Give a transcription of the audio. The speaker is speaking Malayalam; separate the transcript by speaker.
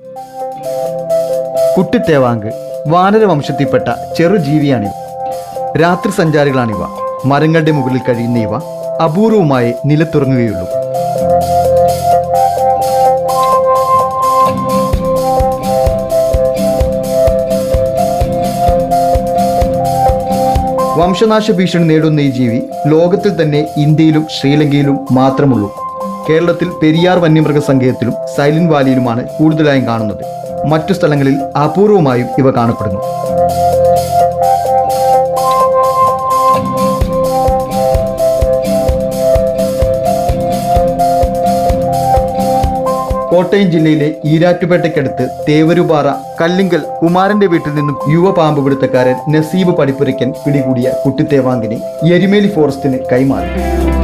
Speaker 1: കുട്ടിത്തേവാങ്ക് വാനരവംശത്തിൽപ്പെട്ട ചെറുജീവിയാണിവ രാത്രി സഞ്ചാരികളാണിവ മരങ്ങളുടെ മുകളിൽ കഴിയുന്ന ഇവ അപൂർവമായി നിലത്തുറങ്ങുകയുള്ളൂ വംശനാശ ഭീഷണി നേടുന്ന ഈ ജീവി ലോകത്തിൽ തന്നെ ഇന്ത്യയിലും ശ്രീലങ്കയിലും മാത്രമുള്ളൂ കേരളത്തിൽ പെരിയാർ വന്യമൃഗ സങ്കേതത്തിലും സൈലന്റ് വാലിയിലുമാണ് കൂടുതലായും കാണുന്നത് മറ്റു സ്ഥലങ്ങളിൽ അപൂർവമായും ഇവ കാണപ്പെടുന്നു കോട്ടയം ജില്ലയിലെ ഈരാറ്റുപേട്ടയ്ക്കടുത്ത് തേവരുപാറ കല്ലിങ്കൽ കുമാരന്റെ വീട്ടിൽ നിന്നും യുവ പാമ്പ് പിടുത്തക്കാരൻ നസീബ് പടിപ്പുരയ്ക്കൻ പിടികൂടിയ കുട്ടിത്തേവാങ്കിനെ എരുമേലി ഫോറസ്റ്റിന് കൈമാറി